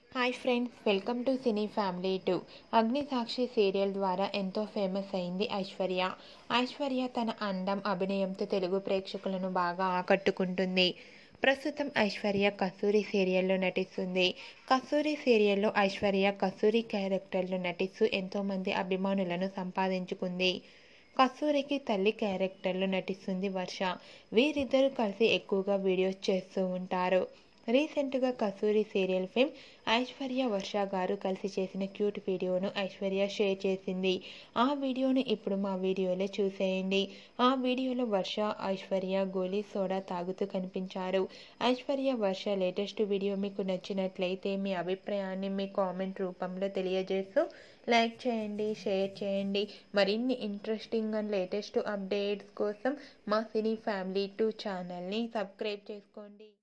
hi friends welcome to cine family two Agni Sakshi serial ద్వారా ఎంతో famous అయింది ఐశ్వర్య ఐశ్వర్య తన అందం అభినయంతో తెలుగు ప్రేక్షకులను బాగా ఆకట్టుకుంటుంది ప్రస్తుతం ఐశ్వర్య కస్తూరి సీరియల్లో నటిస్తుంది కస్తూరి సీరియల్లో ఐశ్వర్య కస్తూరి క్యారెక్టర్లో నటిస్తూ ఎంతోమంది అభిమానులను సంపాదించుకుంది కస్తూరికి తల్లి క్యారెక్టర్లో నటిస్తుంది వర్ష వీరిద్దరూ కలిసి ఎక్కువగా వీడియోస్ చేస్తూ ఉంటారు రీసెంట్గా కస్తూరి సీరియల్ ఫేమ్ ఐశ్వర్య వర్ష గారు కలిసి చేసిన క్యూట్ వీడియోను ఐశ్వర్య షేర్ చేసింది ఆ వీడియోను ఇప్పుడు మా వీడియోలో చూసేయండి ఆ వీడియోలో వర్ష ఐశ్వర్య గోలీ సోడా తాగుతూ కనిపించారు ఐశ్వర్య వర్ష లేటెస్ట్ వీడియో మీకు నచ్చినట్లయితే మీ అభిప్రాయాన్ని మీ కామెంట్ రూపంలో తెలియజేస్తూ లైక్ చేయండి షేర్ చేయండి మరిన్ని ఇంట్రెస్టింగ్ అండ్ లేటెస్ట్ అప్డేట్స్ కోసం మా సినీ ఫ్యామిలీ టూ ఛానల్ని సబ్స్క్రైబ్ చేసుకోండి